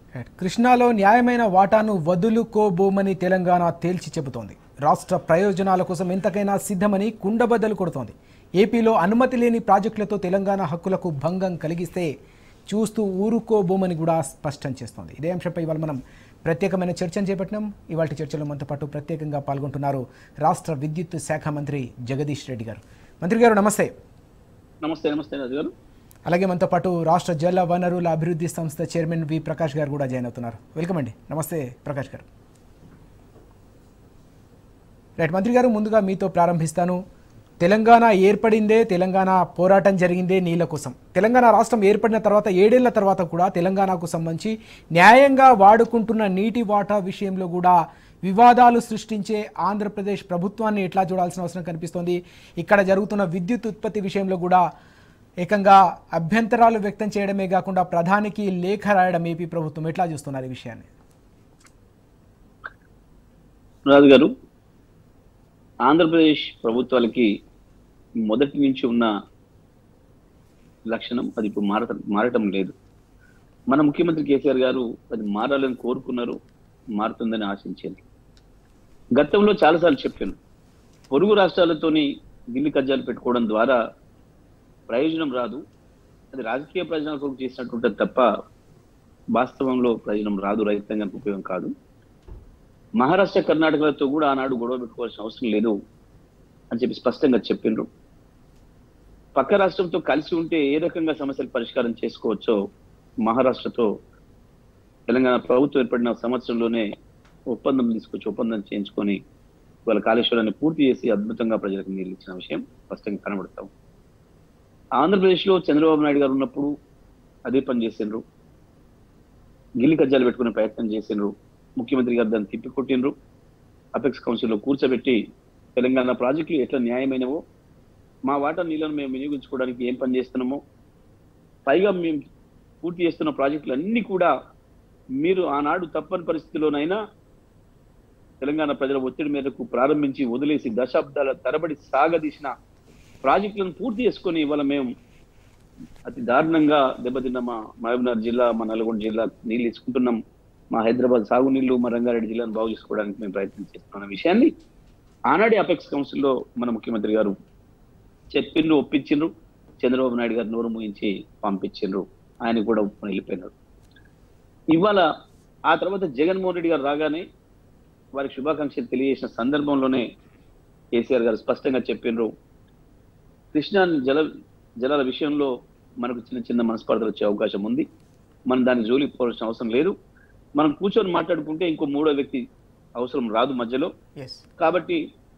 Right. కృష్ణాలో న్యాయమైన వాటాను వదులుకోబోమని తెలంగాణ తేల్చి చెబుతోంది రాష్ట్ర ప్రయోజనాల కోసం ఎంతకైనా సిద్ధమని కుండబద్దలు కొడుతోంది ఏపీలో అనుమతి లేని ప్రాజెక్టులతో తెలంగాణ హక్కులకు భంగం కలిగిస్తే చూస్తూ ఊరుకోబోమని కూడా స్పష్టం చేస్తోంది ఇదే అంశంపై ఇవాళ మనం ప్రత్యేకమైన చర్చను చేపట్టినాం ఇవాళ చర్చలో మనతో పాటు ప్రత్యేకంగా పాల్గొంటున్నారు రాష్ట్ర విద్యుత్ శాఖ మంత్రి జగదీష్ రెడ్డి గారు మంత్రి గారు నమస్తే నమస్తే నమస్తే రాజు గారు అలాగే మనతో పాటు రాష్ట్ర జల వనరుల అభివృద్ధి సంస్థ చైర్మన్ వి ప్రకాష్ గారు కూడా జాయిన్ అవుతున్నారు వెల్కమ్ అండి నమస్తే ప్రకాష్ గారు రైట్ మంత్రి గారు ముందుగా మీతో ప్రారంభిస్తాను తెలంగాణ ఏర్పడిందే తెలంగాణ పోరాటం జరిగిందే నీళ్ళ కోసం తెలంగాణ రాష్ట్రం ఏర్పడిన తర్వాత ఏడేళ్ల తర్వాత కూడా తెలంగాణకు సంబంధించి న్యాయంగా వాడుకుంటున్న నీటి వాటా విషయంలో కూడా వివాదాలు సృష్టించే ఆంధ్రప్రదేశ్ ప్రభుత్వాన్ని ఎట్లా చూడాల్సిన అవసరం కనిపిస్తోంది ఇక్కడ జరుగుతున్న విద్యుత్ ఉత్పత్తి విషయంలో కూడా ఏకంగా అభ్యంతరాలు వ్యక్తం చేయడమే కాకుండా ప్రధానికి లేఖ రాయడం ఏపీ ప్రభుత్వం ఎట్లా చూస్తున్నారు ఈ విషయాన్ని రాజు గారు ఆంధ్రప్రదేశ్ ప్రభుత్వాలకి మొదటి నుంచి ఉన్న లక్షణం అది ఇప్పుడు మారట మారటం లేదు మన ముఖ్యమంత్రి కేసీఆర్ గారు అది మారాలని కోరుకున్నారు మారుతుందని ఆశించారు గతంలో చాలాసార్లు చెప్పాను పొరుగు రాష్ట్రాలతోని గిల్లి కజ్జాలు పెట్టుకోవడం ద్వారా ప్రయోజనం రాదు అది రాజకీయ ప్రయోజనాల కొరకు చేసినట్టుంటే తప్ప వాస్తవంలో ప్రయోజనం రాదు రైతాంగానికి ఉపయోగం కాదు మహారాష్ట్ర కర్ణాటకలతో కూడా ఆనాడు గొడవ పెట్టుకోవాల్సిన అవసరం లేదు అని చెప్పి స్పష్టంగా చెప్పిండ్రు పక్క రాష్ట్రంతో కలిసి ఉంటే ఏ రకంగా సమస్యలు పరిష్కారం చేసుకోవచ్చో మహారాష్ట్రతో తెలంగాణ ప్రభుత్వం ఏర్పడిన సంవత్సరంలోనే ఒప్పందం తీసుకొచ్చి ఒప్పందం చేయించుకొని వాళ్ళ కాళేశ్వరాన్ని పూర్తి చేసి అద్భుతంగా ప్రజలకు నీళ్ళు ఇచ్చిన విషయం స్పష్టంగా కనబడతాం ఆంధ్రప్రదేశ్లో చంద్రబాబు నాయుడు గారు ఉన్నప్పుడు అదే పని చేసిండ్రు గిల్లి కజ్జాలు పెట్టుకునే ప్రయత్నం చేసిండ్రు ముఖ్యమంత్రి గారు దాన్ని తిప్పికొట్టిండ్రు అపెక్స్ కౌన్సిల్లో కూర్చోబెట్టి తెలంగాణ ప్రాజెక్టులు ఎట్లా న్యాయమైనవో మా వాటా నీళ్ళను మేము వినియోగించుకోవడానికి ఏం పని చేస్తున్నామో పైగా మేము పూర్తి చేస్తున్న ప్రాజెక్టులు అన్ని కూడా మీరు ఆనాడు తప్పని పరిస్థితిలోనైనా తెలంగాణ ప్రజల ఒత్తిడి మేరకు ప్రారంభించి వదిలేసి దశాబ్దాల తరబడి సాగదీసిన ప్రాజెక్టులను పూర్తి చేసుకొని ఇవాళ మేము అతి దారుణంగా దెబ్బతిన్న మా మహబూబ్నగర్ జిల్లా మా నల్గొండ జిల్లా నీళ్ళు ఇచ్చుకుంటున్నాం మా హైదరాబాద్ సాగునీళ్లు మా రంగారెడ్డి జిల్లాను బాగు చేసుకోవడానికి మేము ప్రయత్నం చేస్తున్న విషయాన్ని ఆనాడే అపెక్స్ కౌన్సిల్లో మన ముఖ్యమంత్రి గారు చెప్పిండ్రు ఒప్పించిండ్రు చంద్రబాబు నాయుడు గారు నోరు మూయించి పంపించిండ్రు ఆయన కూడా ఒప్పుకొని వెళ్ళిపోయినారు ఇవాళ ఆ తర్వాత జగన్మోహన్ రెడ్డి గారు రాగానే వారికి శుభాకాంక్షలు తెలియజేసిన సందర్భంలోనే కేసీఆర్ గారు స్పష్టంగా చెప్పిండ్రు కృష్ణా జల జలాల విషయంలో మనకు చిన్న చిన్న మనస్పర్ధలు వచ్చే అవకాశం ఉంది మనం దాన్ని జోలికి పోవాల్సిన అవసరం లేదు మనం కూర్చొని మాట్లాడుకుంటే ఇంకో మూడో వ్యక్తి అవసరం రాదు మధ్యలో ఎస్ కాబట్టి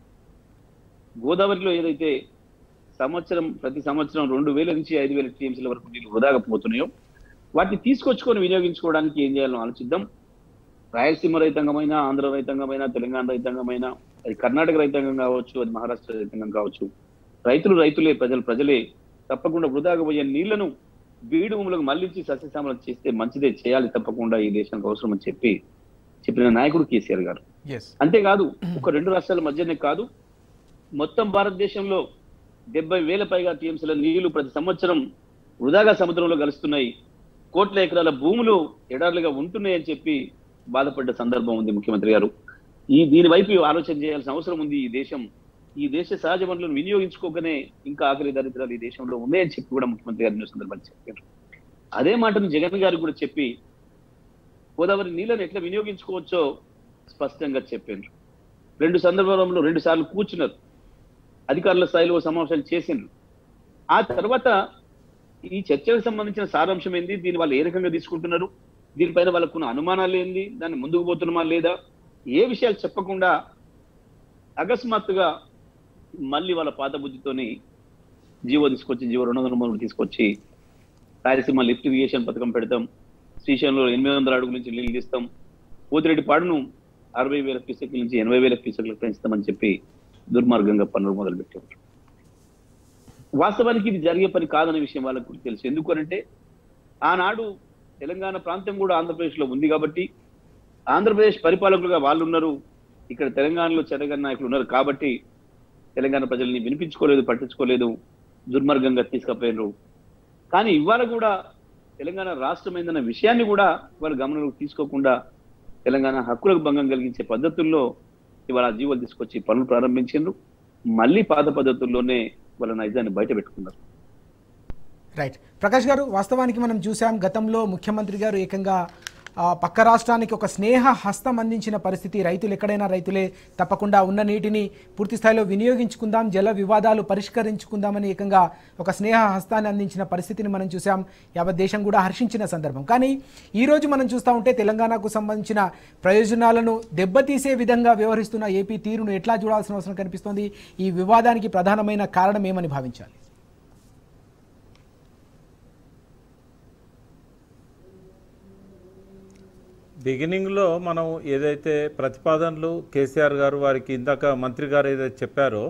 గోదావరిలో ఏదైతే సంవత్సరం ప్రతి సంవత్సరం రెండు వేల నుంచి ఐదు వేల టీఎంసీల వరకు నీళ్లు వృధాగా పోతున్నాయో వాటిని తీసుకొచ్చుకొని వినియోగించుకోవడానికి ఏం చేయాలో ఆలోచిద్దాం రాయలసీమ రైతాంగమైన ఆంధ్ర రైతాంగమైన తెలంగాణ రైతాంగమైన అది కర్ణాటక రైతాంగం కావచ్చు అది మహారాష్ట్ర రైతాంగం కావచ్చు రైతులు రైతులే ప్రజలు ప్రజలే తప్పకుండా వృధాగా పోయే నీళ్లను బీడు భూములకు మళ్లించి సస్యశ్యామలం చేస్తే మంచిదే చేయాలి తప్పకుండా ఈ దేశానికి అవసరం అని చెప్పి చెప్పిన నాయకుడు కేసీఆర్ గారు ఎస్ అంతేకాదు ఒక రెండు రాష్ట్రాల మధ్యనే కాదు మొత్తం భారతదేశంలో డెబ్బై వేల పైగా టీఎంసీల నీళ్లు ప్రతి సంవత్సరం వృధాగా సముద్రంలో కలుస్తున్నాయి కోట్ల ఎకరాల భూములు ఎడార్లుగా ఉంటున్నాయని చెప్పి బాధపడ్డ సందర్భం ఉంది ముఖ్యమంత్రి గారు ఈ దీని వైపు ఆలోచన చేయాల్సిన అవసరం ఉంది ఈ దేశం ఈ దేశ సహజ వనరులను వినియోగించుకోకనే ఇంకా ఆకలి దరిద్రాలు ఈ దేశంలో ఉన్నాయని చెప్పి కూడా ముఖ్యమంత్రి గారు ఈ సందర్భంగా చెప్పారు అదే మాటను జగన్ గారు కూడా చెప్పి గోదావరి నీళ్ళని ఎట్లా వినియోగించుకోవచ్చో స్పష్టంగా చెప్పారు రెండు సందర్భంలో రెండు సార్లు కూర్చున్నారు అధికారుల స్థాయిలో సమావేశాలు చేసిండ్రు ఆ తర్వాత ఈ చర్చలకు సంబంధించిన సారాంశం ఏంది దీన్ని వాళ్ళు ఏ రకంగా తీసుకుంటున్నారు దీనిపైన వాళ్ళకున్న అనుమానాలు ఏంది దాన్ని ముందుకు పోతున్నామా లేదా ఏ విషయాలు చెప్పకుండా అకస్మాత్తుగా మళ్ళీ వాళ్ళ పాత బుద్ధితోని జీవో తీసుకొచ్చి జీవో రెండు వందల మూడు తీసుకొచ్చి రాయలసీమ లిఫ్ట్ ఇరిగేషన్ పథకం పెడతాం శ్రీశైలంలో ఎనిమిది వందల అడుగుల నుంచి నీళ్ళు తీస్తాం పోతిరెడ్డి పాడును అరవై వేల క్యూసెక్ల నుంచి ఎనభై వేల క్యూసెక్లకు పెంచుతామని చెప్పి దుర్మార్గంగా పనులు మొదలుపెట్టారు వాస్తవానికి ఇది జరిగే పని కాదనే విషయం వాళ్ళకు కూడా తెలుసు ఎందుకనంటే ఆనాడు తెలంగాణ ప్రాంతం కూడా ఆంధ్రప్రదేశ్లో ఉంది కాబట్టి ఆంధ్రప్రదేశ్ పరిపాలకులుగా వాళ్ళు ఉన్నారు ఇక్కడ తెలంగాణలో చెరగని నాయకులు ఉన్నారు కాబట్టి తెలంగాణ ప్రజల్ని వినిపించుకోలేదు పట్టించుకోలేదు దుర్మార్గంగా తీసుకుపోయినారు కానీ ఇవాళ కూడా తెలంగాణ రాష్ట్రం అయిందన్న విషయాన్ని కూడా వాళ్ళు గమనంలోకి తీసుకోకుండా తెలంగాణ హక్కులకు భంగం కలిగించే పద్ధతుల్లో ఇవాళ ఆ జీవోలు తీసుకొచ్చి పనులు ప్రారంభించారు మళ్ళీ పాత పద్ధతుల్లోనే వాళ్ళ నైజాన్ని బయట పెట్టుకున్నారు రైట్ ప్రకాష్ గారు వాస్తవానికి మనం చూసాం గతంలో ముఖ్యమంత్రి గారు ఏకంగా ఆ, పక్క రాష్ట్రానికి ఒక స్నేహ హస్తం అందించిన పరిస్థితి రైతులు ఎక్కడైనా రైతులే తప్పకుండా ఉన్న నీటిని పూర్తి స్థాయిలో వినియోగించుకుందాం జల వివాదాలు పరిష్కరించుకుందామని ఏకంగా ఒక స్నేహ హస్తాన్ని అందించిన పరిస్థితిని మనం చూసాం యావత్ దేశం కూడా హర్షించిన సందర్భం కానీ ఈ రోజు మనం చూస్తూ ఉంటే తెలంగాణకు సంబంధించిన ప్రయోజనాలను దెబ్బతీసే విధంగా వ్యవహరిస్తున్న ఏపీ తీరును ఎట్లా చూడాల్సిన అవసరం కనిపిస్తోంది ఈ వివాదానికి ప్రధానమైన కారణం ఏమని భావించాలి బిగినింగ్లో మనం ఏదైతే ప్రతిపాదనలు కేసీఆర్ గారు వారికి ఇందాక మంత్రి గారు ఏదైతే చెప్పారో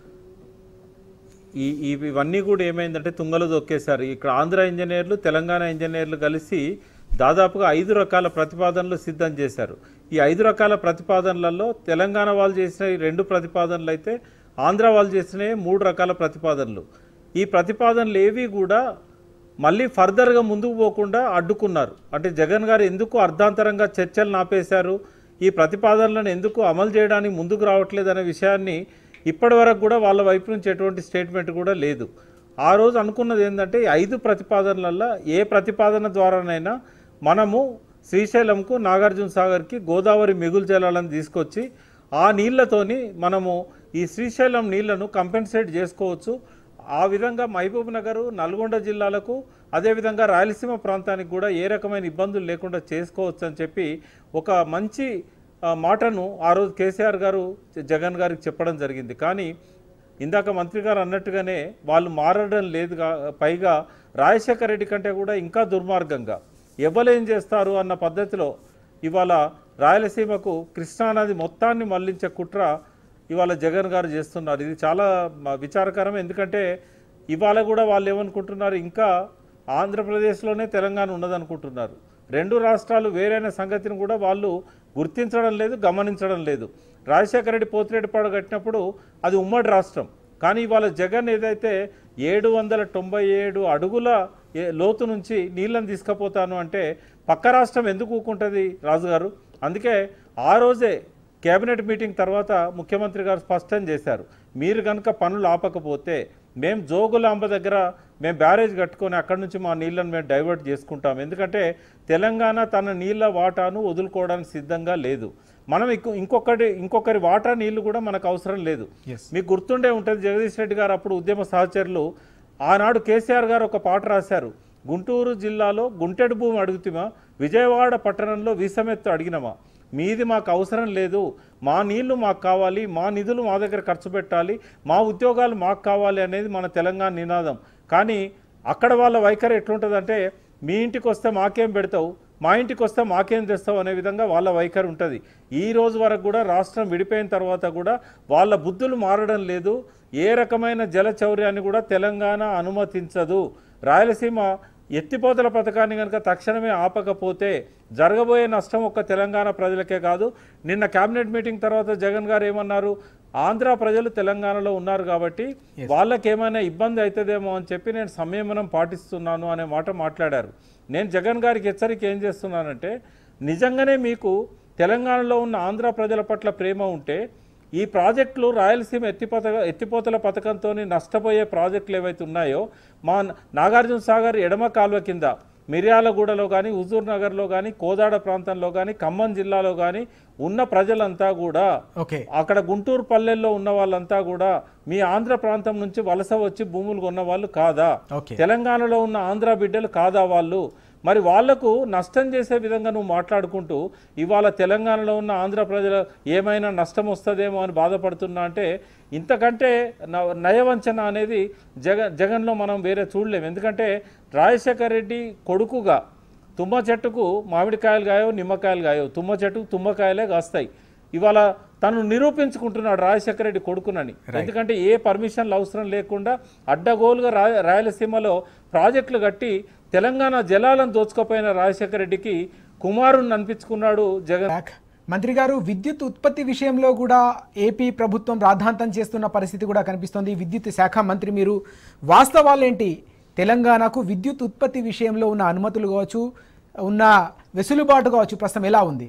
ఈ ఈ- ఇవన్నీ కూడా ఏమైందంటే తుంగలు దొక్కేశారు ఇక్కడ ఆంధ్ర ఇంజనీర్లు తెలంగాణ ఇంజనీర్లు కలిసి దాదాపుగా ఐదు రకాల ప్రతిపాదనలు సిద్ధం చేశారు ఈ ఐదు రకాల ప్రతిపాదనలలో తెలంగాణ వాళ్ళు చేసిన ఈ రెండు ప్రతిపాదనలు అయితే ఆంధ్ర వాళ్ళు చేసిన మూడు రకాల ప్రతిపాదనలు ఈ ప్రతిపాదనలు ఏవి కూడా మళ్ళీ ఫర్దర్గా ముందుకు పోకుండా అడ్డుకున్నారు అంటే జగన్ గారు ఎందుకు అర్ధాంతరంగా చర్చలు నాపేశారు ఈ ప్రతిపాదనలను ఎందుకు అమలు చేయడానికి ముందుకు రావట్లేదు అనే విషయాన్ని ఇప్పటి వరకు కూడా వాళ్ళ వైపు నుంచి ఎటువంటి స్టేట్మెంట్ కూడా లేదు ఆ రోజు అనుకున్నది ఏంటంటే ఈ ఐదు ప్రతిపాదనలలో ఏ ప్రతిపాదన ద్వారానైనా మనము శ్రీశైలంకు నాగార్జున సాగర్కి గోదావరి మిగులు జలాలను తీసుకొచ్చి ఆ నీళ్లతోని మనము ఈ శ్రీశైలం నీళ్లను కంపెన్సేట్ చేసుకోవచ్చు ఆ విధంగా మహబూబ్ నగర్ నల్గొండ జిల్లాలకు అదేవిధంగా రాయలసీమ ప్రాంతానికి కూడా ఏ రకమైన ఇబ్బందులు లేకుండా చేసుకోవచ్చు అని చెప్పి ఒక మంచి ఆ, మాటను ఆ రోజు కేసీఆర్ గారు జగన్ గారికి చెప్పడం జరిగింది కానీ ఇందాక మంత్రి గారు అన్నట్టుగానే వాళ్ళు మారడం లేదు గా- పైగా రాజశేఖర రెడ్డి కంటే కూడా ఇంకా దుర్మార్గంగా ఎవరేం చేస్తారు అన్న పద్ధతిలో ఇవాళ రాయలసీమకు కృష్ణానది మొత్తాన్ని మళ్లించే కుట్ర ఇవాళ జగన్ గారు చేస్తున్నారు ఇది చాలా మ- విచారకరం ఎందుకంటే ఇవాళ కూడా వాళ్ళు ఏమనుకుంటున్నారు ఇంకా ఆంధ్రప్రదేశ్లోనే తెలంగాణ ఉన్నదనుకుంటున్నారు రెండు రాష్ట్రాలు వేరైన సంగతిని కూడా వాళ్ళు గుర్తించడం లేదు గమనించడం లేదు రాజశేఖర రెడ్డి పోతిరెడ్డిపాడు కట్టినప్పుడు అది ఉమ్మడి రాష్ట్రం కానీ ఇవాళ జగన్ ఏదైతే ఏడు వందల తొంభై ఏడు అడుగుల ఏ- లోతు నుంచి నీళ్ళని తీసుకుపోతాను అంటే పక్క రాష్ట్రం ఎందుకు ఊకుంటుంది రాజుగారు అందుకే ఆ రోజే కేబినెట్ మీటింగ్ తర్వాత ముఖ్యమంత్రి గారు స్పష్టం చేశారు మీరు కనుక పనులు ఆపకపోతే మేము జోగులాంబ దగ్గర మేము బ్యారేజ్ కట్టుకొని అక్కడి నుంచి మా నీళ్ళని మేము డైవర్ట్ చేసుకుంటాం ఎందుకంటే తెలంగాణ తన నీళ్ళ వాటాను వదులుకోవడానికి సిద్ధంగా లేదు మనం ఇంకో ఇంకొకటి ఇంకొకరి వాటా నీళ్లు కూడా మనకు అవసరం లేదు Yes. మీకు గుర్తుండే ఉంటుంది జగదీష్ రెడ్డి గారు అప్పుడు ఉద్యమ సహచరులు ఆనాడు కేసీఆర్ గారు ఒక పాట రాశారు గుంటూరు జిల్లాలో గుంటెడు భూమి అడుగుతామా విజయవాడ పట్టణంలో విసమెత్తు అడిగినమా మీది మాకు అవసరం లేదు మా నీళ్లు మాకు కావాలి మా నిధులు మా దగ్గర ఖర్చు పెట్టాలి మా ఉద్యోగాలు మాకు కావాలి అనేది మన తెలంగాణ నినాదం కానీ అక్కడ వాళ్ళ వైఖరి ఎట్లుంటుందంటే మీ ఇంటికి వస్తే మాకేం పెడతావు మా ఇంటికి వస్తే మాకేం తెస్తావు అనే విధంగా వాళ్ళ వైఖరి ఉంటుంది ఈ రోజు వరకు కూడా రాష్ట్రం విడిపోయిన తర్వాత కూడా వాళ్ళ బుద్ధులు మారడం లేదు ఏ రకమైన జల చౌర్యాన్ని కూడా తెలంగాణ అనుమతించదు రాయలసీమ ఎత్తిపోతల పథకాన్ని కనుక తక్షణమే ఆపకపోతే జరగబోయే నష్టం ఒక్క తెలంగాణ ప్రజలకే కాదు నిన్న కేబినెట్ మీటింగ్ తర్వాత జగన్ గారు ఏమన్నారు ఆంధ్ర ప్రజలు తెలంగాణలో ఉన్నారు కాబట్టి వాళ్ళకి ఏమైనా ఇబ్బంది అవుతుందేమో అని చెప్పి నేను సంయమనం పాటిస్తున్నాను అనే మాట మాట్లాడారు నేను జగన్ గారికి హెచ్చరిక ఏం చేస్తున్నానంటే నిజంగానే మీకు తెలంగాణలో ఉన్న ఆంధ్ర ప్రజల పట్ల ప్రేమ ఉంటే ఈ ప్రాజెక్టులు రాయలసీమ ఎత్తిపోత ఎత్తిపోతల పథకంతో నష్టపోయే ప్రాజెక్టులు ఏవైతే ఉన్నాయో మా నాగార్జున సాగర్ ఎడమ కాలువ కింద మిర్యాలగూడలో కానీ హుజూర్ నగర్లో కానీ కోదాడ ప్రాంతంలో కానీ ఖమ్మం జిల్లాలో కానీ ఉన్న ప్రజలంతా కూడా ఓకే అక్కడ గుంటూరు పల్లెల్లో ఉన్న వాళ్ళంతా కూడా మీ ఆంధ్ర ప్రాంతం నుంచి వలస వచ్చి భూములు కొన్న వాళ్ళు కాదా ఓకే తెలంగాణలో ఉన్న ఆంధ్ర బిడ్డలు కాదా వాళ్ళు మరి వాళ్లకు నష్టం చేసే విధంగా నువ్వు మాట్లాడుకుంటూ ఇవాళ తెలంగాణలో ఉన్న ఆంధ్ర ప్రజలు ఏమైనా నష్టం వస్తుందేమో అని బాధపడుతున్నా అంటే ఇంతకంటే న- నయవంచన అనేది జగన్ జగన్లో మనం వేరే చూడలేము ఎందుకంటే రాజశేఖర్ రెడ్డి కొడుకుగా తుమ్మ చెట్టుకు మామిడికాయలు కాయవు నిమ్మకాయలు కాయవు తుమ్మ చెట్టుకు తుమ్మకాయలే కాస్తాయి ఇవాళ తను నిరూపించుకుంటున్నాడు రాజశేఖర రెడ్డి కొడుకునని ఎందుకంటే ఏ పర్మిషన్లు అవసరం లేకుండా అడ్డగోలుగా రా రాయలసీమలో ప్రాజెక్టులు కట్టి తెలంగాణ జలాలను దోచుకోపోయిన రాజశేఖర రెడ్డికి కుమారుని అనిపించుకున్నాడు జగన్ బ్యాక్ మంత్రి గారు విద్యుత్ ఉత్పత్తి విషయంలో కూడా ఏపీ ప్రభుత్వం రాద్ధాంతం చేస్తున్న పరిస్థితి కూడా కనిపిస్తోంది విద్యుత్ శాఖ మంత్రి మీరు వాస్తవాలేంటి తెలంగాణకు విద్యుత్ ఉత్పత్తి విషయంలో ఉన్న అనుమతులు కావచ్చు ఉన్న వెసులుబాటు కావచ్చు ప్రస్తుతం ఎలా ఉంది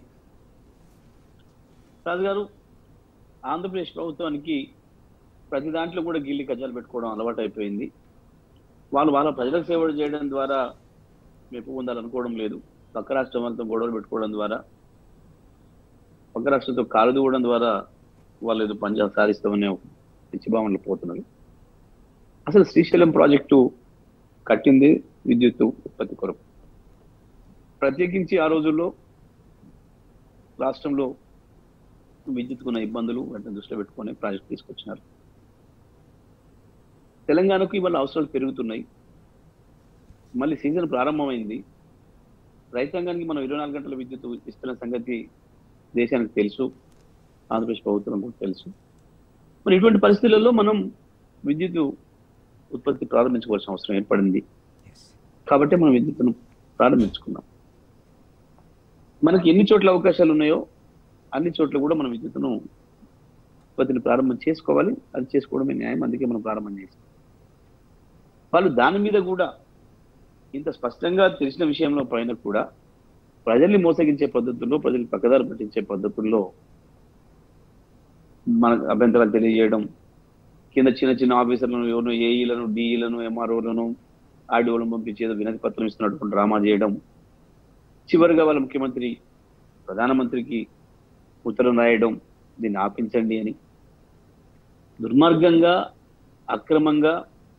రాజు గారు ఆంధ్రప్రదేశ్ ప్రభుత్వానికి ప్రతి దాంట్లో కూడా గిల్లి కజ్జాలు పెట్టుకోవడం అలవాటు అయిపోయింది వాళ్ళు వాళ్ళ ప్రజలకు సేవ చేయడం ద్వారా మెప్పు పొందాలనుకోవడం లేదు పక్క రాష్ట్రం వాళ్ళతో గొడవలు పెట్టుకోవడం ద్వారా పక్క రాష్ట్రంతో కాలు దూవడం ద్వారా వాళ్ళు ఏదో పంజాబ్ సాధిస్తామనే ఒక పిచ్చి భావనలు పోతున్నారు అసలు శ్రీశైలం ప్రాజెక్టు కట్టింది విద్యుత్ ఉత్పత్తి కొరకు ప్రత్యేకించి ఆ రోజుల్లో రాష్ట్రంలో విద్యుత్కున్న ఇబ్బందులు వాటిని దృష్టిలో పెట్టుకొని ప్రాజెక్ట్ తీసుకొచ్చినారు తెలంగాణకు ఇవాళ అవసరాలు పెరుగుతున్నాయి మళ్ళీ సీజన్ ప్రారంభమైంది రైతాంగానికి మనం ఇరవై నాలుగు గంటల విద్యుత్ ఇస్తున్న సంగతి దేశానికి తెలుసు ఆంధ్రప్రదేశ్ ప్రభుత్వం కూడా తెలుసు మరి ఇటువంటి పరిస్థితులలో మనం విద్యుత్ ఉత్పత్తి ప్రారంభించుకోవాల్సిన అవసరం ఏర్పడింది కాబట్టి మనం విద్యుత్తును ప్రారంభించుకున్నాం మనకి ఎన్ని చోట్ల అవకాశాలు ఉన్నాయో అన్ని చోట్ల కూడా మనం విద్యుత్తును ఉత్పత్తిని ప్రారంభం చేసుకోవాలి అది చేసుకోవడమే న్యాయం అందుకే మనం ప్రారంభం చేసాం వాళ్ళు దాని మీద కూడా ఇంత స్పష్టంగా తెలిసిన విషయంలో పైన కూడా ప్రజల్ని మోసగించే పద్ధతుల్లో ప్రజల్ని పక్కదారి పట్టించే పద్ధతుల్లో మన అభ్యంతరాలు తెలియజేయడం కింద చిన్న చిన్న ఆఫీసర్లను ఎవరు ఏఈలను డిఈలను ఎంఆర్ఓలను ఆర్డీఓలను పంపించి ఏదో వినతి పత్రం ఇస్తున్నటువంటి డ్రామా చేయడం చివరిగా వాళ్ళ ముఖ్యమంత్రి ప్రధానమంత్రికి ఉత్తరం రాయడం దీన్ని ఆపించండి అని దుర్మార్గంగా అక్రమంగా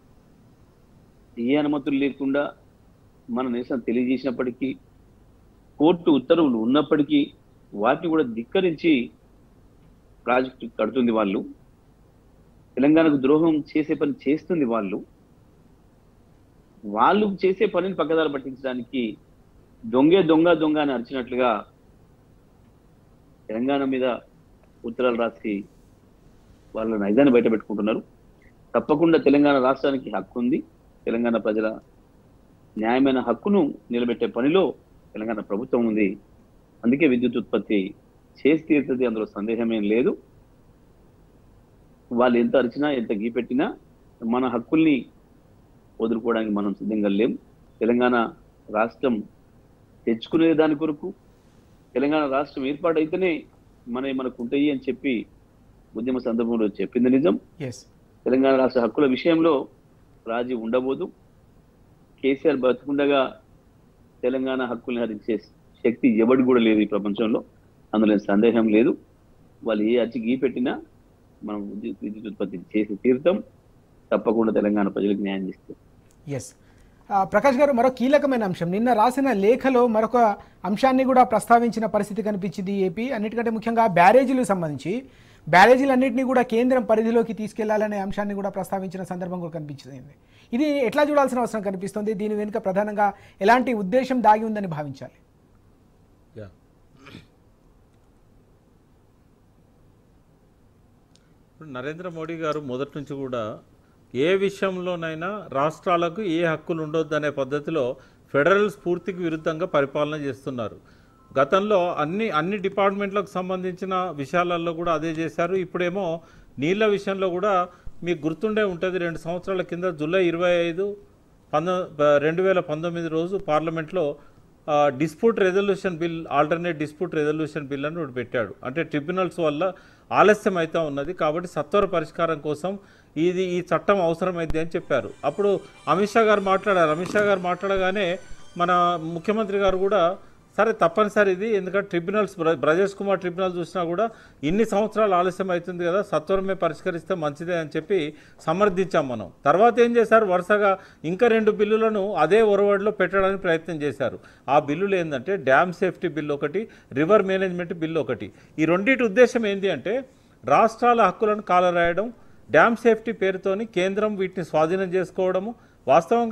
ఏ అనుమతులు లేకుండా మన నిరసన తెలియజేసినప్పటికీ కోర్టు ఉత్తర్వులు ఉన్నప్పటికీ వాటిని కూడా ధిక్కరించి ప్రాజెక్టు కడుతుంది వాళ్ళు తెలంగాణకు ద్రోహం చేసే పని చేస్తుంది వాళ్ళు వాళ్ళు చేసే పనిని పక్కదారి పట్టించడానికి దొంగే దొంగ దొంగ అని అరిచినట్లుగా తెలంగాణ మీద ఉత్తరాలు రాసి వాళ్ళ నైజాన్ని బయట పెట్టుకుంటున్నారు తప్పకుండా తెలంగాణ రాష్ట్రానికి హక్కు ఉంది తెలంగాణ ప్రజల న్యాయమైన హక్కును నిలబెట్టే పనిలో తెలంగాణ ప్రభుత్వం ఉంది అందుకే విద్యుత్ ఉత్పత్తి చేసి తీరుతుంది అందులో సందేహమేం లేదు వాళ్ళు ఎంత అరిచినా ఎంత గీపెట్టినా మన హక్కుల్ని వదులుకోవడానికి మనం సిద్ధంగా లేం తెలంగాణ రాష్ట్రం తెచ్చుకునే దాని కొరకు తెలంగాణ రాష్ట్రం ఏర్పాటు అయితేనే మన మనకు ఉంటాయి అని చెప్పి ఉద్యమ సందర్భంలో చెప్పింది నిజం ఎస్ తెలంగాణ రాష్ట్ర హక్కుల విషయంలో రాజీ ఉండబోదు కేసీఆర్ బతుకుండగా తెలంగాణ హక్కుల్ని హరించే శక్తి ఎవడి కూడా లేదు ఈ ప్రపంచంలో అందులో సందేహం లేదు వాళ్ళు ఏ అచ్చి గీ పెట్టినా మనం విద్యుత్ విద్యుత్ ఉత్పత్తి చేసి తీరుతాం తప్పకుండా తెలంగాణ ప్రజలకు న్యాయం చేస్తాం ఎస్ ప్రకాష్ గారు మరో కీలకమైన అంశం నిన్న రాసిన లేఖలో మరొక అంశాన్ని కూడా ప్రస్తావించిన పరిస్థితి కనిపించింది ఏపీ అన్నిటికంటే ముఖ్యంగా బ్యారేజీలకు సంబంధించి బ్యారేజీలన్నింటినీ కూడా కేంద్రం పరిధిలోకి తీసుకెళ్లాలనే అంశాన్ని కూడా ప్రస్తావించిన సందర్భం కూడా కనిపించింది ఇది ఎట్లా చూడాల్సిన అవసరం కనిపిస్తుంది దీని వెనుక ప్రధానంగా ఎలాంటి ఉద్దేశం దాగి ఉందని భావించాలి యా ఇప్పుడు నరేంద్ర మోడీ గారు మొదటి నుంచి కూడా ఏ విషయంలోనైనా రాష్ట్రాలకు ఏ హక్కులు ఉండొద్దు అనే పద్ధతిలో ఫెడరల్ స్ఫూర్తికి విరుద్ధంగా పరిపాలన చేస్తున్నారు గతంలో అన్ని అన్ని డిపార్ట్మెంట్లకు సంబంధించిన విషయాలలో కూడా అదే చేశారు ఇప్పుడేమో నీళ్ళ విషయంలో కూడా మీకు గుర్తుండే ఉంటుంది రెండు సంవత్సరాల కింద జూలై ఇరవై ఐదు పంతొ రెండు వేల పంతొమ్మిది రోజు పార్లమెంట్లో dispute resolution bill alternate dispute resolution bill అని ఒకటి పెట్టాడు అంటే ట్రిబ్యునల్స్ వల్ల ఆలస్యం అయితే ఉన్నది కాబట్టి సత్వర పరిష్కారం కోసం ఇది ఈ చట్టం అవసరమైంది అని చెప్పారు అప్పుడు అమిత్ షా గారు మాట్లాడారు అమిత్ షా గారు మాట్లాడగానే మన ముఖ్యమంత్రి గారు కూడా సరే తప్పనిసరి ఇది ఎందుకంటే ట్రిబ్యునల్స్ బ్ర- బ్రజేష్ కుమార్ ట్రిబ్యునల్ చూసినా కూడా ఇన్ని సంవత్సరాలు ఆలస్యం అవుతుంది కదా సత్వరమే పరిష్కరిస్తే మంచిదే అని చెప్పి సమర్థించాం మనం తర్వాత ఏం చేశారు వరుసగా ఇంకా రెండు బిల్లులను అదే ఒరవడిలో పెట్టడానికి ప్రయత్నం చేశారు ఆ బిల్లులు ఏంటంటే డ్యామ్ సేఫ్టీ బిల్ ఒకటి రివర్ మేనేజ్మెంట్ బిల్ ఒకటి ఈ రెండింటి ఉద్దేశం ఏంటి అంటే రాష్ట్రాల హక్కులను కాలరాయడం డ్యామ్ సేఫ్టీ పేరుతోని కేంద్రం వీటిని స్వాధీనం చేసుకోవడము వాస్తవంగా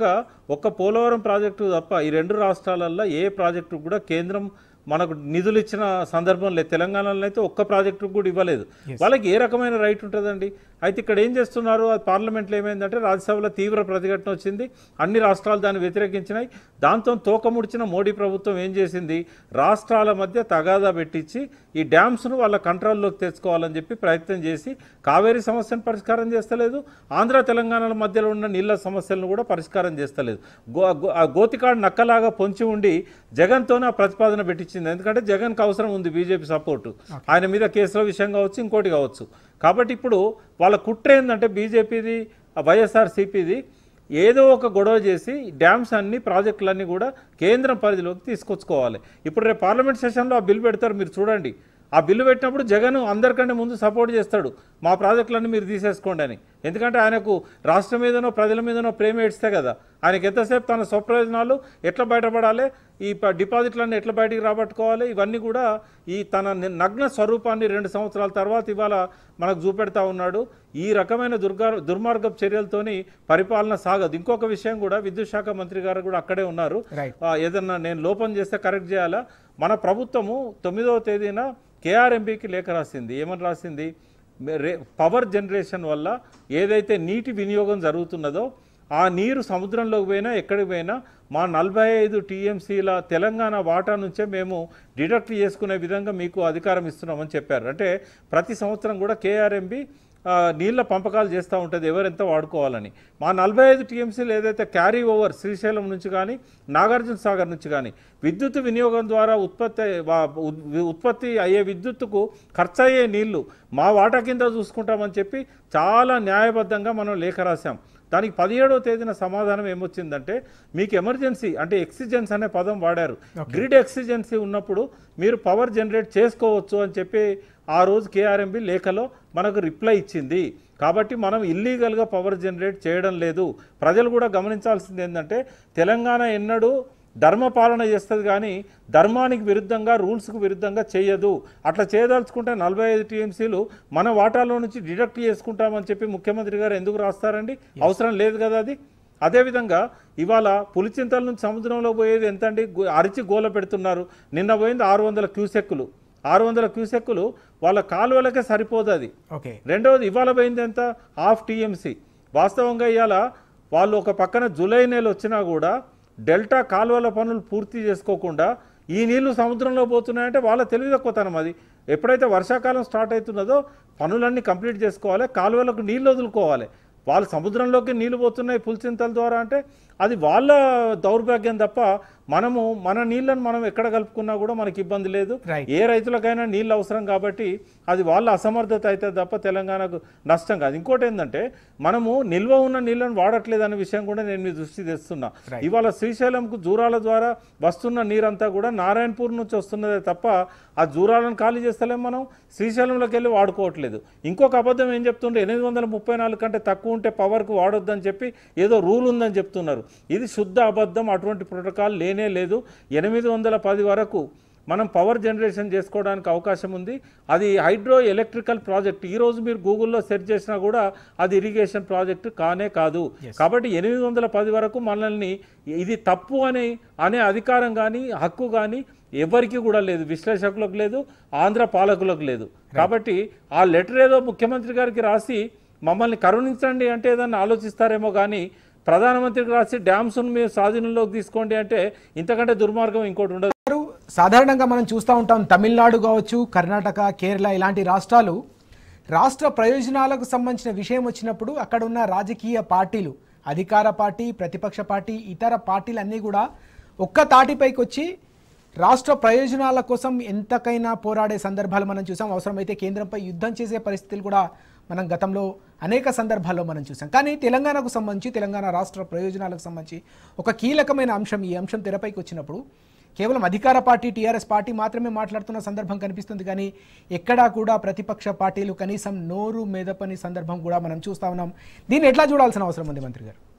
ఒక్క పోలవరం ప్రాజెక్టు తప్ప ఈ రెండు రాష్ట్రాలల్లో ఏ ప్రాజెక్టు కూడా కేంద్రం మనకు నిధులు ఇచ్చిన సందర్భం లేదు తెలంగాణలో అయితే ఒక్క ప్రాజెక్టు కూడా ఇవ్వలేదు వాళ్ళకి ఏ రకమైన రైట్ ఉంటుందండి అయితే ఇక్కడ ఏం చేస్తున్నారు అది పార్లమెంట్లో ఏమైందంటే రాజ్యసభలో తీవ్ర ప్రతిఘటన వచ్చింది అన్ని రాష్ట్రాలు దాన్ని వ్యతిరేకించినాయి దాంతో తోకముడిచిన మోడీ ప్రభుత్వం ఏం చేసింది రాష్ట్రాల మధ్య తగాదా పెట్టించి ఈ డ్యామ్స్ను వాళ్ళ కంట్రోల్లోకి తెచ్చుకోవాలని చెప్పి ప్రయత్నం చేసి కావేరీ సమస్యను పరిష్కారం చేస్తలేదు ఆంధ్ర తెలంగాణల మధ్యలో ఉన్న నీళ్ళ సమస్యలను కూడా పరిష్కారం చేస్తలేదు గో గో- ఆ గోతికాడు నక్కలాగా పొంచి ఉండి జగన్తోనే ఆ ప్రతిపాదన పెట్టించింది ఎందుకంటే జగన్కి అవసరం ఉంది బీజేపీ సపోర్టు ఆయన మీద కేసుల విషయం కావచ్చు ఇంకోటి కావచ్చు కాబట్టి ఇప్పుడు వాళ్ళ కుట్ర ఏంటంటే బీజేపీది వైఎస్ఆర్సీపీది ఏదో ఒక గొడవ చేసి డ్యామ్స్ అన్ని ప్రాజెక్టులన్నీ కూడా కేంద్రం పరిధిలోకి తీసుకొచ్చుకోవాలి ఇప్పుడు రేపు పార్లమెంట్ సెషన్లో ఆ బిల్ పెడతారు మీరు చూడండి ఆ బిల్లు పెట్టినప్పుడు జగన్ అందరికంటే ముందు సపోర్ట్ చేస్తాడు మా ప్రాజెక్టులన్నీ మీరు తీసేసుకోండి అని ఎందుకంటే ఆయనకు రాష్ట్రం మీదనో ప్రజల మీదనో ప్రేమ ఏడిస్తే కదా ఆయనకి ఎంతసేపు తన స్వప్రయోజనాలు ఎట్లా బయటపడాలి ఈ ప- డిపాజిట్లన్నీ ఎట్లా బయటికి రాబట్టుకోవాలి ఇవన్నీ కూడా ఈ తన ని- నగ్న స్వరూపాన్ని రెండు సంవత్సరాల తర్వాత ఇవాళ మనకు చూపెడతా ఉన్నాడు ఈ రకమైన దుర్గా దుర్మార్గపు చర్యలతోని పరిపాలన సాగదు ఇంకొక విషయం కూడా విద్యుత్ శాఖ మంత్రి గారు కూడా అక్కడే ఉన్నారు Right. ఆ, ఏదన్నా నేను లోపం చేస్తే కరెక్ట్ చేయాలా మన ప్రభుత్వము తొమ్మిదవ తేదీన కేఆర్ఎంబీకి లేఖ రాసింది ఏమని రాసింది మే- రే- పవర్ జనరేషన్ వల్ల ఏదైతే నీటి వినియోగం జరుగుతున్నదో ఆ నీరు సముద్రంలోకి పోయినా ఎక్కడికి పోయినా మా నలభై ఐదు టీఎంసీల తెలంగాణ వాటా నుంచే మేము డిడక్ట్ చేసుకునే విధంగా మీకు అధికారం ఇస్తున్నామని చెప్పారు అంటే ప్రతి సంవత్సరం కూడా కేఆర్ఎంబి ఆ, నీళ్ళ పంపకాలు చేస్తూ ఉంటుంది ఎవరెంత వాడుకోవాలని మా నలభై ఐదు టీఎంసీలు ఏదైతే క్యారీ ఓవర్ శ్రీశైలం నుంచి కానీ నాగార్జున సాగర్ నుంచి కానీ విద్యుత్ వినియోగం ద్వారా ఉత్పత్తి అయ్యే- వా- ఉద్- ఉత్పత్తి అయ్యే విద్యుత్తుకు ఖర్చు అయ్యే నీళ్లు మా వాటా కింద చూసుకుంటామని చెప్పి చాలా న్యాయబద్ధంగా మనం లేఖ రాశాం దానికి పదిహేడవ తేదీన సమాధానం ఏమొచ్చిందంటే మీకు ఎమర్జెన్సీ అంటే ఎక్సిజెన్స్ అనే పదం వాడారు గ్రిడ్ ఎక్సిజెన్సీ ఉన్నప్పుడు మీరు పవర్ జనరేట్ చేసుకోవచ్చు అని చెప్పి ఆ రోజు కేఆర్ఎంబి లేఖలో మనకు రిప్లై ఇచ్చింది కాబట్టి మనం ఇల్లీగల్గా పవర్ జనరేట్ చేయడం లేదు ప్రజలు కూడా గమనించాల్సింది ఏంటంటే తెలంగాణ ఎన్నడూ ధర్మపాలన చేస్తుంది కానీ ధర్మానికి విరుద్ధంగా రూల్స్కు విరుద్ధంగా చేయదు అట్లా చేయదలుచుకుంటే నలభై ఐదు టీఎంసీలు మన వాటాలో నుంచి డిడక్ట్ చేసుకుంటామని చెప్పి ముఖ్యమంత్రి గారు ఎందుకు రాస్తారండి అవసరం లేదు కదా అది అదేవిధంగా ఇవాళ పులిచింతల నుంచి సముద్రంలో పోయేది ఎంత అండి గు- అరిచి గోల పెడుతున్నారు నిన్న పోయింది ఆరు వందల క్యూసెక్కులు ఆరు వందల క్యూసెక్కులు వాళ్ళ కాలువలకే సరిపోదు అది ఓకే రెండవది ఇవాళ పోయింది ఎంత హాఫ్ టీఎంసీ వాస్తవంగా ఇవాళ వాళ్ళు ఒక పక్కన జూలై నెల వచ్చినా కూడా డెల్టా కాలువల పనులు పూర్తి చేసుకోకుండా ఈ నీళ్లు సముద్రంలో పోతున్నాయంటే వాళ్ళ తెలివి తక్కువతనం అది ఎప్పుడైతే వర్షాకాలం స్టార్ట్ అవుతున్నదో పనులన్నీ కంప్లీట్ చేసుకోవాలి కాలువలకు నీళ్ళు వదులుకోవాలి వాళ్ళు సముద్రంలోకి నీళ్లు పోతున్నాయి పులిచింతల ద్వారా అంటే అది వాళ్ళ దౌర్భాగ్యం తప్ప మనము మన నీళ్ళని మనం ఎక్కడ కలుపుకున్నా కూడా మనకి ఇబ్బంది లేదు Right. ఏ రైతులకైనా నీళ్ళు అవసరం కాబట్టి అది వాళ్ళ అసమర్థత అయితే తప్ప తెలంగాణకు నష్టం కాదు ఇంకోటి ఏంటంటే మనము నిల్వ ఉన్న నీళ్ళని వాడట్లేదు అనే విషయం కూడా నేను మీ దృష్టి తెస్తున్నా Right. ఇవాళ శ్రీశైలంకు జూరాల ద్వారా వస్తున్న నీరంతా కూడా నారాయణపూర్ నుంచి వస్తున్నదే తప్ప ఆ జూరాలను ఖాళీ చేస్తలేం మనం శ్రీశైలంలోకి వెళ్ళి వాడుకోవట్లేదు ఇంకొక అబద్ధం ఏం చెప్తుండే ఎనిమిది వందల ముప్పై నాలుగు కంటే తక్కువ ఉంటే పవర్కు వాడొద్దని చెప్పి ఏదో రూల్ ఉందని చెప్తున్నారు ఇది శుద్ధ అబద్ధం అటువంటి ప్రోటోకాల్ లేనే లేదు ఎనిమిది వందల పది వరకు మనం పవర్ జనరేషన్ చేసుకోవడానికి అవకాశం ఉంది అది హైడ్రో ఎలక్ట్రికల్ ప్రాజెక్ట్ ఈ రోజు మీరు గూగుల్లో సెర్చ్ చేసినా కూడా అది ఇరిగేషన్ ప్రాజెక్ట్ కానే కాదు కాబట్టి ఎనిమిది వందల పది వరకు మనల్ని ఇది తప్పు అని అనే అధికారం కానీ హక్కు కానీ ఎవరికి కూడా లేదు విశ్లేషకులకు లేదు ఆంధ్ర పాలకులకు లేదు కాబట్టి ఆ లెటర్ ఏదో ముఖ్యమంత్రి గారికి రాసి మమ్మల్ని కరుణించండి అంటే ఏదన్నా ఆలోచిస్తారేమో కానీ ప్రధానమంత్రికి రాసి డ్యామ్స్ను మీరు స్వాధీనంలోకి తీసుకోండి అంటే ఇంతకంటే దుర్మార్గం ఇంకోటి ఉండదు గారు, సాధారణంగా మనం చూస్తూ ఉంటాం తమిళనాడు కావచ్చు కర్ణాటక కేరళ ఇలాంటి రాష్ట్రాలు రాష్ట్ర ప్రయోజనాలకు సంబంధించిన విషయం వచ్చినప్పుడు అక్కడ ఉన్న రాజకీయ పార్టీలు అధికార పార్టీ ప్రతిపక్ష పార్టీ ఇతర పార్టీలన్నీ కూడా ఒక్క తాటిపైకి వచ్చి రాష్ట్ర ప్రయోజనాల కోసం ఎంతకైనా పోరాడే సందర్భాలు మనం చూసాం అవసరమైతే కేంద్రంపై యుద్ధం చేసే పరిస్థితులు కూడా మనం గతంలో అనేక సందర్భాల్లో మనం చూసాం కానీ తెలంగాణకు సంబంధించి తెలంగాణ రాష్ట్ర ప్రయోజనాలకు సంబంధించి ఒక కీలకమైన అంశం ఈ అంశం తెరపైకి వచ్చినప్పుడు కేవలం అధికార పార్టీ టీఆర్ఎస్ పార్టీ మాత్రమే మాట్లాడుతున్న సందర్భం కనిపిస్తుంది కానీ ఎక్కడా కూడా ప్రతిపక్ష పార్టీలు కనీసం నోరు మెదపని సందర్భం కూడా మనం చూస్తా ఉన్నాం దీన్ని ఎట్లా చూడాల్సిన అవసరం ఉంది మంత్రి గారు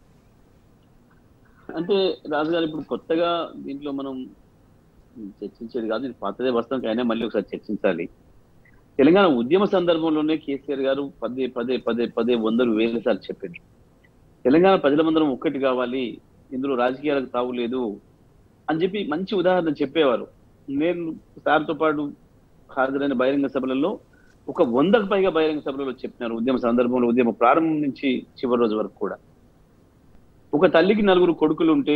అంటే రాజుగారు ఇప్పుడు కొత్తగా దీంట్లో మనం చర్చించేది కాదు ఇది పాతదే వస్తాం అయినా మళ్ళీ ఒకసారి చర్చించాలి తెలంగాణ ఉద్యమ సందర్భంలోనే కేసీఆర్ గారు పదే పదే పదే పదే వందలు వేల సార్లు చెప్పారు తెలంగాణ ప్రజలమందరం ఒక్కటి కావాలి ఇందులో రాజకీయాలకు తావు లేదు అని చెప్పి మంచి ఉదాహరణ చెప్పేవారు నేను సార్తో పాటు హాజరైన బహిరంగ సభలలో ఒక వందకు పైగా బహిరంగ సభలలో చెప్పినారు ఉద్యమ సందర్భంలో ఉద్యమ ప్రారంభం నుంచి చివరి రోజు వరకు కూడా ఒక తల్లికి నలుగురు కొడుకులు ఉంటే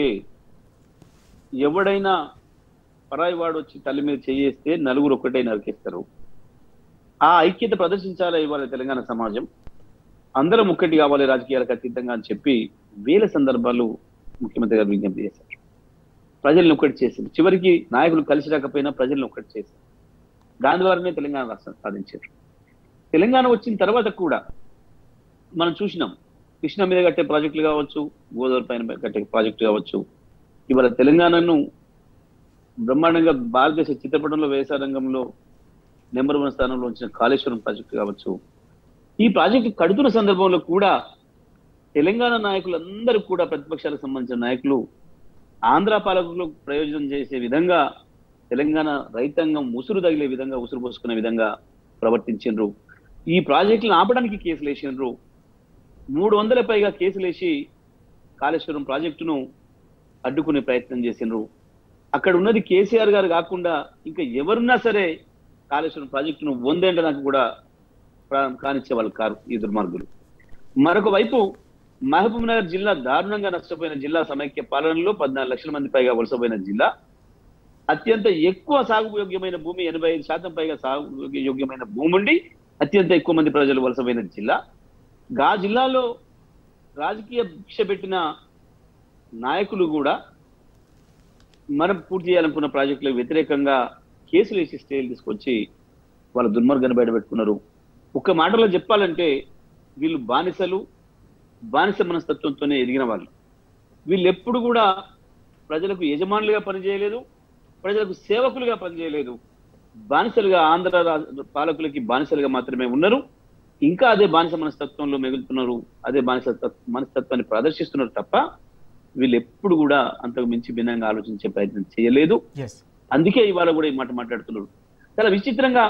ఎవడైనా పరాయి వాడు వచ్చి తల్లి మీద చేయేస్తే నలుగురు ఒక్కటే నరికేస్తారు ఆ ఐక్యత ప్రదర్శించాలి ఇవాళ తెలంగాణ సమాజం అందరం ఒక్కటి కావాలి రాజకీయాలకు అతీతంగా అని చెప్పి వేల సందర్భాలు ముఖ్యమంత్రి గారు విజ్ఞప్తి చేశారు ప్రజల్ని ఒక్కటి చేసింది చివరికి నాయకులు కలిసి రాకపోయినా ప్రజల్ని ఒక్కటి చేశారు దాని ద్వారానే తెలంగాణ రాష్ట్రం సాధించారు తెలంగాణ వచ్చిన తర్వాత కూడా మనం చూసినాం కృష్ణ మీద కట్టే ప్రాజెక్టులు కావచ్చు గోదావరి పైన కట్టే ప్రాజెక్టు కావచ్చు ఇవాళ తెలంగాణను బ్రహ్మాండంగా భారతదేశ చిత్రపటంలో వ్యవసాయ రంగంలో నెంబర్ వన్ స్థానంలో ఉంచిన కాళేశ్వరం ప్రాజెక్టు కావచ్చు ఈ ప్రాజెక్టు కడుతున్న సందర్భంలో కూడా తెలంగాణ నాయకులందరూ కూడా ప్రతిపక్షాలకు సంబంధించిన నాయకులు ఆంధ్ర పాలకులకు ప్రయోజనం చేసే విధంగా తెలంగాణ రైతాంగం ఉసురు తగిలే విధంగా ఉసురు పోసుకునే విధంగా ప్రవర్తించిండ్రు ఈ ప్రాజెక్టులను ఆపడానికి కేసులు వేసిండ్రు మూడు వందల పైగా కేసులు వేసి కాళేశ్వరం ప్రాజెక్టును అడ్డుకునే ప్రయత్నం చేసిండ్రు అక్కడ ఉన్నది కేసీఆర్ గారు కాకుండా ఇంకా ఎవరున్నా సరే కాళేశ్వరం ప్రాజెక్టును వందేంటడానికి కూడా ప్రా- కానిచ్చే వాళ్ళు కారు ఈ దుర్మార్గులు మరొక వైపు మహబూబ్ నగర్ జిల్లా దారుణంగా నష్టపోయిన జిల్లా సమైక్య పాలనలో పద్నాలుగు లక్షల మంది పైగా వలసపోయిన జిల్లా అత్యంత ఎక్కువ సాగు యోగ్యమైన భూమి ఎనభై ఐదు శాతం పైగా సాగు యోగ్యమైన భూమి ఉండి అత్యంత ఎక్కువ మంది ప్రజలు వలసపోయిన జిల్లా గా జిల్లాలో రాజకీయ భిక్ష పెట్టిన నాయకులు కూడా మనం పూర్తి చేయాలనుకున్న ప్రాజెక్టులకు వ్యతిరేకంగా కేసులు వేసి స్టేలు తీసుకొచ్చి వాళ్ళ దుర్మార్గాన్ని బయటపెట్టుకున్నారు ఒక్క మాటలో చెప్పాలంటే వీళ్ళు బానిసలు బానిస మనస్తత్వంతోనే ఎదిగిన వాళ్ళు వీళ్ళు ఎప్పుడు కూడా ప్రజలకు యజమానులుగా పనిచేయలేదు ప్రజలకు సేవకులుగా పనిచేయలేదు బానిసలుగా ఆంధ్ర రా- పాలకులకి బానిసలుగా మాత్రమే ఉన్నారు ఇంకా అదే బానిస మనస్తత్వంలో మెగులుతున్నారు అదే బానిస తత్- మనస్తత్వాన్ని ప్రదర్శిస్తున్నారు తప్ప వీళ్ళు ఎప్పుడు కూడా అంతకు మించి భిన్నంగా ఆలోచించే ప్రయత్నం చేయలేదు ఎస్ అందుకే ఇవాళ కూడా ఈ మాట మాట్లాడుతున్నారు చాలా విచిత్రంగా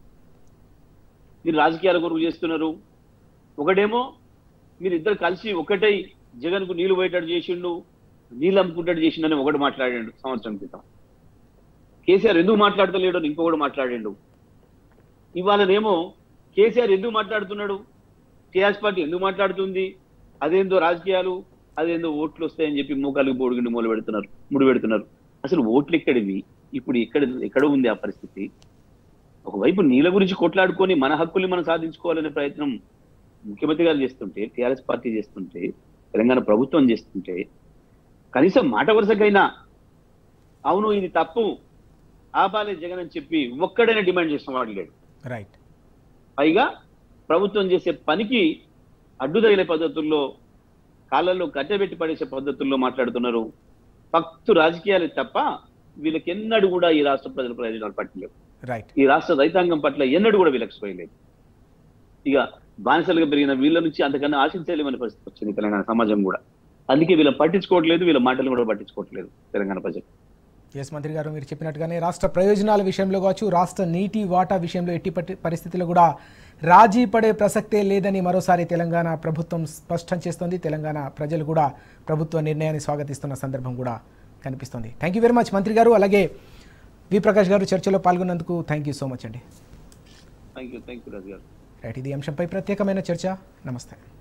మీరు రాజకీయాల కొరకు చేస్తున్నారు ఒకటేమో మీరు ఇద్దరు కలిసి ఒకటై జగన్ కు నీళ్లు పోయేటట్టు చేసిండు నీళ్ళు అమ్ముకుంటాడు చేసిండని ఒకటి మాట్లాడాడు సంవత్సరం క్రితం కేసీఆర్ ఎందుకు మాట్లాడతలేడో ఇంకొకటి మాట్లాడిండు ఇవాళనేమో కేసీఆర్ ఎందుకు మాట్లాడుతున్నాడు టీఆర్ఎస్ పార్టీ ఎందుకు మాట్లాడుతుంది అదేందో రాజకీయాలు అదేందో ఓట్లు వస్తాయని చెప్పి మోకాలకు బోడుగుండి మొదలు పెడుతున్నారు ముడి పెడుతున్నారు అసలు ఓట్లు ఎక్కడివి ఇప్పుడు ఎక్కడ ఎక్కడ ఉంది ఆ పరిస్థితి ఒకవైపు నీళ్ళ గురించి కొట్లాడుకొని మన హక్కుల్ని మనం సాధించుకోవాలనే ప్రయత్నం ముఖ్యమంత్రి గారు చేస్తుంటే టీఆర్ఎస్ పార్టీ చేస్తుంటే తెలంగాణ ప్రభుత్వం చేస్తుంటే కనీసం మాట వరుసకైనా అవును ఇది తప్పు ఆపాలి జగన్ అని చెప్పి ఒక్కడైనా డిమాండ్ చేసిన వాడు లేడు రైట్ పైగా ప్రభుత్వం చేసే పనికి అడ్డు తగిలే పద్ధతుల్లో కాళ్ళల్లో కట్టెబెట్టి పడేసే పద్ధతుల్లో మాట్లాడుతున్నారు ఫక్తు రాజకీయాలు తప్ప వీళ్ళకి ఎన్నడూ కూడా ఈ రాష్ట్ర ప్రజల ప్రయోజనాలు పట్టలేవు రైట్ ఈ రాష్ట్ర రైతాంగం పట్ల ఎన్నడూ కూడా విలక్షపోయలేదు ఇక బానిసలుగా పెరిగిన వీళ్ళ నుంచి అంతకన్నా ఆశించలేమనే పరిస్థితి వచ్చింది తెలంగాణ సమాజం కూడా అందుకే వీళ్ళని పట్టించుకోవట్లేదు వీళ్ళ మాటలు కూడా పట్టించుకోవట్లేదు తెలంగాణ ప్రజలు ఎస్ మంత్రి గారు మీరు చెప్పినట్టుగానే రాష్ట్ర ప్రయోజనాల విషయంలో కావచ్చు రాష్ట్ర నీటి వాటా విషయంలో ఎట్టి పట్టి- పరిస్థితుల్లో కూడా రాజీ పడే ప్రసక్తే లేదని మరోసారి తెలంగాణ ప్రభుత్వం స్పష్టం చేస్తోంది తెలంగాణ ప్రజలు కూడా ప్రభుత్వ నిర్ణయాన్ని స్వాగతిస్తున్న సందర్భం కూడా కనిపిస్తోంది థ్యాంక్ యూ వెరీ మచ్ మంత్రి గారు అలాగే వి ప్రకాష్ గారు చర్చలో పాల్గొన్నందుకు థ్యాంక్ యూ సో మచ్ అండి thank you thank you Raju గారు రైట్ ఇది అంశంపై ప్రత్యేకమైన చర్చ నమస్తే